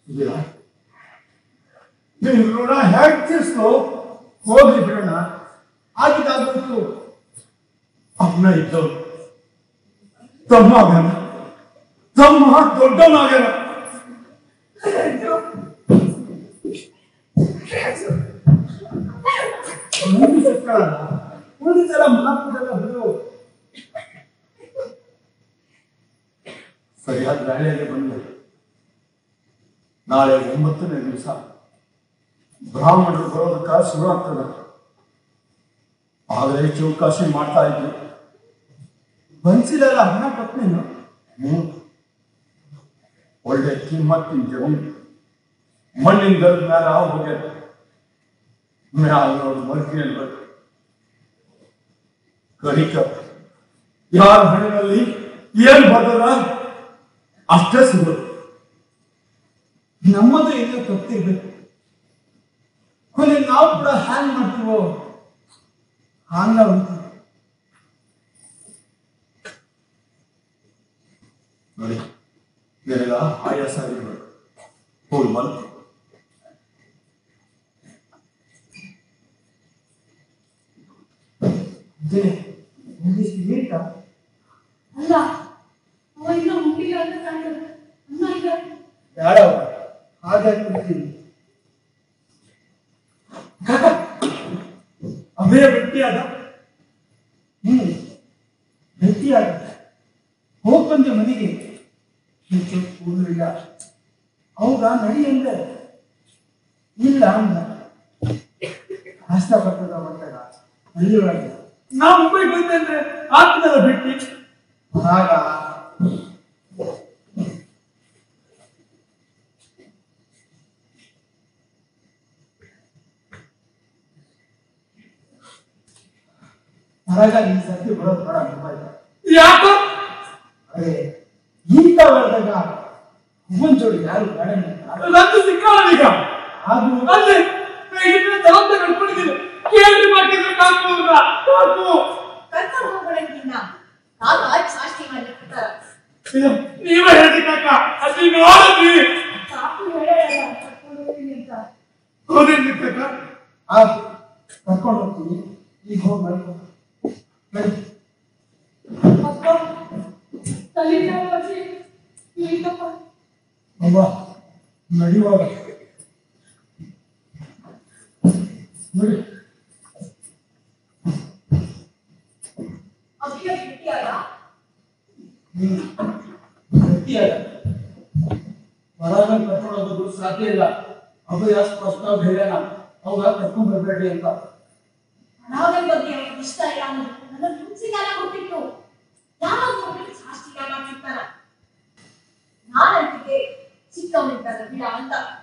ಇದೆಯಾ ನೀನು ಋಣ ಹೇಗೆ ತೀರ್ಸ್ಕೋ ಹೋಗ್ಲಿ ಬಿಡೋಣ ಆಗಿದ್ದಾಗೋಯ್ತು ಅನ್ನ ಇದ್ದವು ತಮ್ಮ ಆಗ್ಯಾನ ತಮ್ಮ ದೊಡ್ಡವನಾಗ್ಯಾನ ಮುಂದೆ ಸರ್ಕೊಳ್ಳೋಣ ಉಳಿದೆಲ್ಲ ಮಾತುಗಳೆಲ್ಲ ಬಿಡು ಸರಿಯಾದ ವೇಳೆಯಲ್ಲಿ ಬಂದು ನಾಳೆ ಒಂಬತ್ತನೇ ದಿವಸ ಬ್ರಾಹ್ಮಣರು ಬರೋದಕ್ಕ ಶುರು ಆಗ್ತದ ಆದರೆ ಚೌಕಾಶಿ ಮಾಡ್ತಾ ಇದ್ರು ಬನ್ಸಿಲೆಲ್ಲ ಹಣ ಕೊಟ್ಟನೇನು ಹ್ಮ್ ಒಳ್ಳೆ ಕಿಮ್ಮತ್ತಿನ ಜಮೀನು ಮಣ್ಣಿನ ದರದ ಮೇಲೆ ಹೋಗ್ಯಾರ ಮ್ಯಾಲ ನೋಡು ಮರ್ಕಿನಲ್ಲಿ ಬರ್ತಾರೆ ಕರಿಕ ಯಾರ ಹಣಿನಲ್ಲಿ ಏನ್ ಬರ್ತದ ಅಷ್ಟೇ ಸಿಗೋದು ನಮ್ಮದು ಏನೋ ತಪ್ಪಿರ್ಬೇಕು ಕೊನೆ ನಾವು ಕೂಡ ಹ್ಯಾಂಗ್ ಮಾಡ್ತೀವೋ ಹಾಂಗ ಉಂಟು ನೋಡಿ ನನಗ ಆಯಾಸ ಆಗಿರ್ಬೇಕು ಹೋಗಿ ಬಂತು ಲೇಟಾ ಅಲ್ಲ ಅವ ಇನ್ನೂ ಮುಟ್ಟಿಲ್ಲ ಅಂತ ಕಾಣ್ತದೆ ಅನ್ನ ಈಗ ಯಾರವ ಹಾಗೆ ಕೊಡ್ತೀನಿ ಅಭಯ ಭೇಟಿಯಾದ ಹ್ಮ್ ಭೇಟಿಯಾದ ಹೋಗ್ ಬಂದೆ ಮನೆಗೆ ಹೆಚ್ಚು ಕೂದಲಿಲ್ಲ ಹೌದಾ ನಡಿ ಅಂದೆ ಇಲ್ಲ ಅಂದ ಹಸ್ತ ಬರ್ತದ ಬರ್ತದ ಅಲ್ಲಿ ಒಳಗೆ ನಾ ಮುಂಬೈ ಬಂದೆ ಅಂದ್ರೆ ಆಗ್ತದಲ್ಲ ಭೇಟಿ ಆಗ ಹೊರಗ ಈ ಸರ್ತಿ ಬರೋದು ಬೇಡ ಮುಂಬೈ ಯಾಕೋ ಅರೆ ಇಂಥ ವರ್ದಾಗ ಹೂವನ್ ಜೋಡಿ ಯಾರು ಬೇಡ ನಂದು ಸಿಕ್ಕಲ್ಲ ಈಗ ಅದು ಅಲ್ಲಿ ಇನ್ನ ಜವಾಬ್ದಾರಿ ಕಟ್ಕೊಂಡಿದ್ದೀನಿ ಕೇಳಿ ಮಾಡಿದ್ರೆ ಕಾಕು ಕಾಕು ಕರ್ಕೊಂಡು ಹೋಗ್ಬೇಡಂಗಿಲ್ಲ ನಾನು ಆಯ್ತು ಸಾಷ್ಟಿ ಮಾಡ್ಲಿಕ್ಕೆ ಇದು ನೀವೇ ಹೇಳಿ ಕಾಕ ಅಲ್ಲಿ ನೋಡಿದ್ವಿ ಸಾಕು ಹೇಳಲ್ಲ ಕರ್ಕೊಂಡು ಹೋಗ್ತೀನಿ ಅಂತ ಹೌದೇನ್ರಿ ಕಾಕ ಆಯ್ತು ಕರ್ಕೊಂಡು ಹೋಗ್ತೀನಿ ಈಗ ಹೋಗಿ ಬರ್ಕೊ ನಡಿ ಅಪ್ಪ ತಲೆನೋವು ಅಜ್ಜಿ ಇಲ್ಲಿಂದಪ್ಪ ಅವ್ವ ನಡಿವಾಗ ನೋಡಿ ಅಭಿಯ ಭೇಟಿಯಾದ ಹ್ಮ್ ಗಟ್ಟಿಯಾಗ ಹೊರಗ ಕರ್ಕೊಂಡು ಹೋಗೋದು ಸಾಧ್ಯ ಇಲ್ಲ ಅಭಯ ಸ್ಪಷ್ಟವಾಗಿ ಹೇಳ್ಯಾನ ಅವಾಗ ಕರ್ಕೊಂಡ್ ಬರ್ಬೇಡಿ ಅಂತ ಅನಾಹುತದ ಬಗ್ಗೆ ಅವನಿಗೆ ಇಷ್ಟ ಇಲ್ಲ ಅನ್ನೋದು ನನ್ನ ಮುಂಚಿಗಾಲ ಗೊತ್ತಿತ್ತು ಯಾವಾಗ ಹೋಗ್ಲಿಕ್ಕೆ ಸಾಷ್ಟಿಗಾಲ ಮಾಡ್ತಾರ ನಾನಂತಿಗೆ ಚಿಕ್ಕವನಿದ್ದಾಗ ಬಿಡ ಅಂತ